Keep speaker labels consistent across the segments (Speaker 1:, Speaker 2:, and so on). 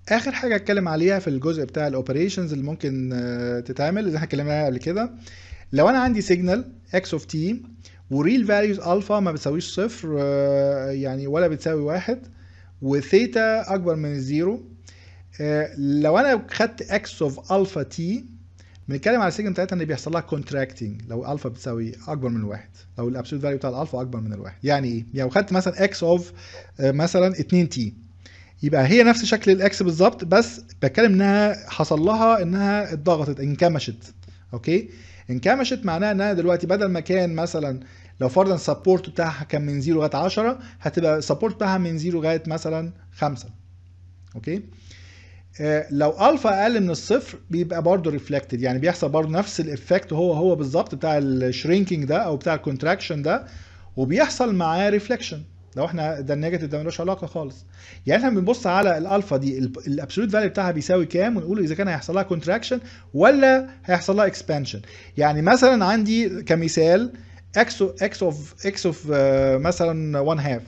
Speaker 1: اخر حاجه اتكلم عليها في الجزء بتاع الاوبريشنز اللي ممكن آه، تتعمل اللي احنا اتكلمنا عليها قبل كده لو انا عندي سيجنال اكس اوف تي وريل فاليوز الفا ما بتساويش صفر آه، يعني ولا بتساوي واحد وثيتا اكبر من الزيرو آه، لو انا خدت اكس اوف الفا تي بنتكلم على السيجنال بتاعتها ان بيحصل لها كونتراكتنج لو الفا بتساوي اكبر من الواحد لو الابسولوت فاليو بتاع الالفا اكبر من الواحد يعني ايه يعني لو خدت مثلا اكس اوف مثلا 2 تي يبقى هي نفس شكل الاكس بالظبط بس بتكلم انها حصل لها انها اتضغطت انكمشت اوكي انكمشت معناها انها دلوقتي بدل ما كان مثلا لو فرضا السبورت بتاعها كان من 0 لغايه 10 هتبقى السبورت بتاعها من 0 لغايه مثلا 5 اوكي آه، لو الفا اقل من الصفر بيبقى برضه ريفلكتد يعني بيحصل برضه نفس الايفكت هو هو بالظبط بتاع الشرينكينج ده او بتاع الكونتراكشن ده وبيحصل معاه ريفليكشن لو احنا ده النيجاتيف ده ملوش علاقه خالص يعني احنا بنبص على الالفا دي الابسولوت فاليو بتاعها بيساوي كام ونقول اذا كان هيحصل لها كونتراكشن ولا هيحصل لها اكسبانشن يعني مثلا عندي كمثال اكس اكس اوف اكس اوف مثلا 1 هاف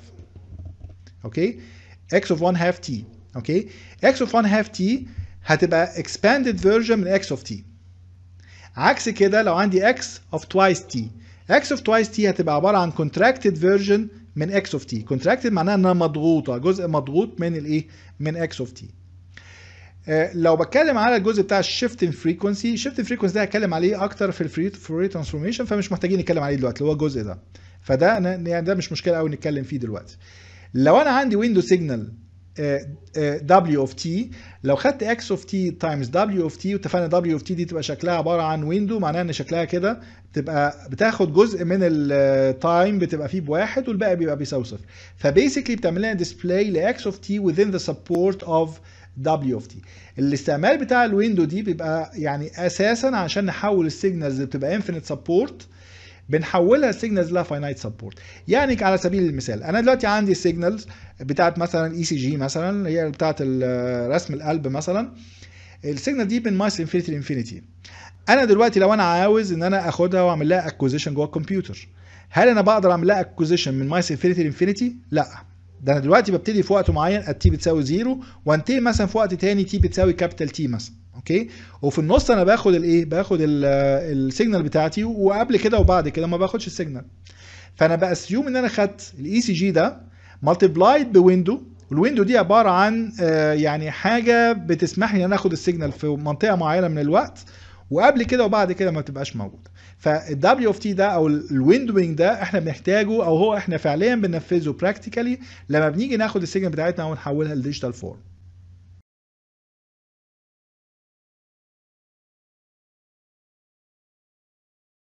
Speaker 1: اوكي اكس اوف 1 هاف تي اوكي اكس اوف 1 هاف تي هتبقى expanded version من اكس اوف تي عكس كده لو عندي اكس اوف توايس تي اكس اوف توايس تي هتبقى عباره عن contracted version من اكس اوف تي contracted معناها انها مضغوطه جزء مضغوط من الايه من اكس اوف تي لو بتكلم على الجزء بتاع الشيفت ان فريكونسي الشيفت ان فريكونسي ده هتكلم عليه اكتر في الفري فوري ترانسفورميشن فمش محتاجين نتكلم عليه دلوقتي اللي هو الجزء ده فده يعني ده مش مشكله قوي نتكلم فيه دلوقتي لو انا عندي ويندو سيجنال W of T لو خدت X of T times W of T واتفقنا W of T دي تبقى شكلها عبارة عن ويندو معناها ان شكلها كده بتبقى بتاخد جزء من التايم بتبقى فيه بواحد والباقي بيبقى بيساوي صفر فبيسكلي بتعمل لنا ديسبلاي ل X of T within the support of W of T الاستعمال بتاع الويندو دي بيبقى يعني اساسا عشان نحول السيجنالز اللي بتبقى infinite support بنحولها السيجنالز لها فاينايت سبورت يعني على سبيل المثال انا دلوقتي عندي السيجنالز بتاعت مثلا اي سي جي مثلا هي بتاعت رسم القلب مثلا السيجنال دي من مايس انفينيتي لانفينيتي انا دلوقتي لو انا عاوز ان انا اخدها واعمل لها اكوزيشن جوه الكمبيوتر هل انا بقدر اعمل لها اكوزيشن من مايس انفينيتي لانفينيتي لا ده انا دلوقتي ببتدي في وقت معين التي بتساوي زيرو وانتهي مثلا في وقت تاني تي بتساوي كابيتال تي مثلا اوكي وفي النص انا باخد الايه باخد السيجنال بتاعتي وقبل كده وبعد كده ما باخدش السيجنال فانا باسيوم ان انا خدت الاي سي جي ده مالتيبلايد بويندو والويندو دي عباره عن آه يعني حاجه بتسمح لي ان انا اخد السيجنال في منطقه معينه من الوقت وقبل كده وبعد كده ما بتبقاش موجوده فالدبليو اوف تي ده او الويندوينج ده احنا بنحتاجه او هو احنا فعليا بننفذه براكتيكالي لما بنيجي ناخد السيجنال بتاعتنا ونحولها لديجيتال فورم